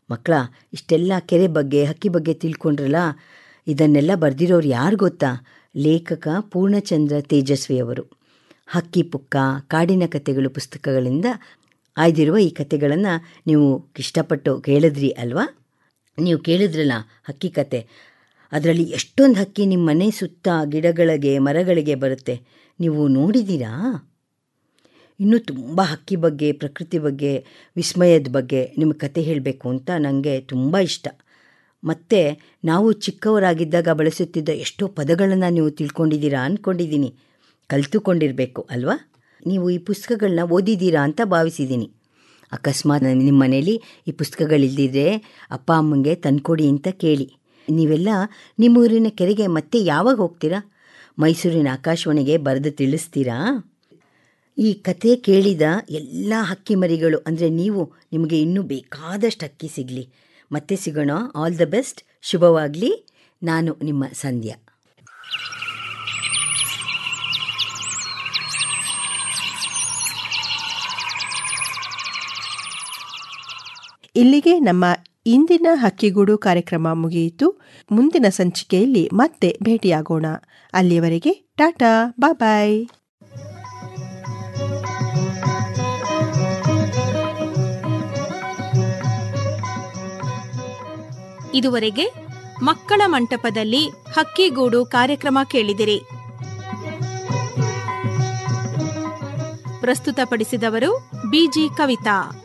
ಮಕ್ಕಳ ಇಷ್ಟೆಲ್ಲ ಕೆರೆ ಬಗ್ಗೆ ಹಕ್ಕಿ ಬಗ್ಗೆ ತಿಳ್ಕೊಂಡ್ರಲ್ಲ ಇದನ್ನೆಲ್ಲ ಬರೆದಿರೋರು ಯಾರು ಗೊತ್ತಾ ಲೇಖಕ ಪೂರ್ಣಚಂದ್ರ ತೇಜಸ್ವಿಯವರು ಹಕ್ಕಿ ಪುಕ್ಕ ಕಾಡಿನ ಕಥೆಗಳು ಪುಸ್ತಕಗಳಿಂದ ಆಯ್ದಿರುವ ಈ ಕಥೆಗಳನ್ನು ನೀವು ಇಷ್ಟಪಟ್ಟು ಕೇಳಿದ್ರಿ ಅಲ್ವಾ ನೀವು ಕೇಳಿದ್ರಲ್ಲ ಹಕ್ಕಿ ಕತೆ ಅದರಲ್ಲಿ ಎಷ್ಟೊಂದು ಹಕ್ಕಿ ನಿಮ್ಮ ಮನೆ ಸುತ್ತ ಗಿಡಗಳಿಗೆ ಮರಗಳಿಗೆ ಬರುತ್ತೆ ನೀವು ನೋಡಿದ್ದೀರಾ ಇನ್ನೂ ತುಂಬ ಹಕ್ಕಿ ಬಗ್ಗೆ ಪ್ರಕೃತಿ ಬಗ್ಗೆ ವಿಸ್ಮಯದ ಬಗ್ಗೆ ನಿಮಗೆ ಕತೆ ಹೇಳಬೇಕು ಅಂತ ನನಗೆ ತುಂಬ ಇಷ್ಟ ಮತ್ತು ನಾವು ಚಿಕ್ಕವರಾಗಿದ್ದಾಗ ಬಳಸುತ್ತಿದ್ದ ಎಷ್ಟೋ ಪದಗಳನ್ನು ನೀವು ತಿಳ್ಕೊಂಡಿದ್ದೀರಾ ಅಂದ್ಕೊಂಡಿದ್ದೀನಿ ಕಲಿತುಕೊಂಡಿರಬೇಕು ಅಲ್ವಾ ನೀವು ಈ ಪುಸ್ತಕಗಳನ್ನ ಓದಿದ್ದೀರಾ ಅಂತ ಭಾವಿಸಿದ್ದೀನಿ ಅಕಸ್ಮಾತ್ ನಿಮ್ಮ ಮನೇಲಿ ಈ ಪುಸ್ತಕಗಳಿಲ್ದಿದ್ರೆ ಅಪ್ಪ ಅಮ್ಮಂಗೆ ತಂದ್ಕೊಡಿ ಅಂತ ಕೇಳಿ ನೀವೆಲ್ಲ ನಿಮ್ಮೂರಿನ ಕೆರೆಗೆ ಮತ್ತೆ ಯಾವಾಗ ಹೋಗ್ತೀರಾ ಮೈಸೂರಿನ ಆಕಾಶವಾಣಿಗೆ ಬರೆದು ತಿಳಿಸ್ತೀರಾ ಈ ಕತೆ ಕೇಳಿದ ಎಲ್ಲ ಹಕ್ಕಿ ಮರಿಗಳು ಅಂದರೆ ನೀವು ನಿಮಗೆ ಇನ್ನೂ ಬೇಕಾದಷ್ಟು ಹಕ್ಕಿ ಸಿಗಲಿ ಮತ್ತೆ ಸಿಗೋಣ ಆಲ್ ದ ಬೆಸ್ಟ್ ಶುಭವಾಗಲಿ ನಾನು ನಿಮ್ಮ ಸಂಧ್ಯಾ ಇಲ್ಲಿಗೆ ನಮ್ಮ ಇಂದಿನ ಹಕ್ಕಿಗೂಡು ಕಾರ್ಯಕ್ರಮ ಮುಗಿಯಿತು ಮುಂದಿನ ಸಂಚಿಕೆಯಲ್ಲಿ ಮತ್ತೆ ಭೇಟಿಯಾಗೋಣ ಅಲ್ಲಿಯವರೆಗೆ ಟಾಟಾ ಬಾಯ್ ಇದುವರೆಗೆ ಮಕ್ಕಳ ಮಂಟಪದಲ್ಲಿ ಹಕ್ಕಿಗೂಡು ಕಾರ್ಯಕ್ರಮ ಕೇಳಿದಿರಿ ಪ್ರಸ್ತುತಪಡಿಸಿದವರು ಬಿಜಿ ಕವಿತಾ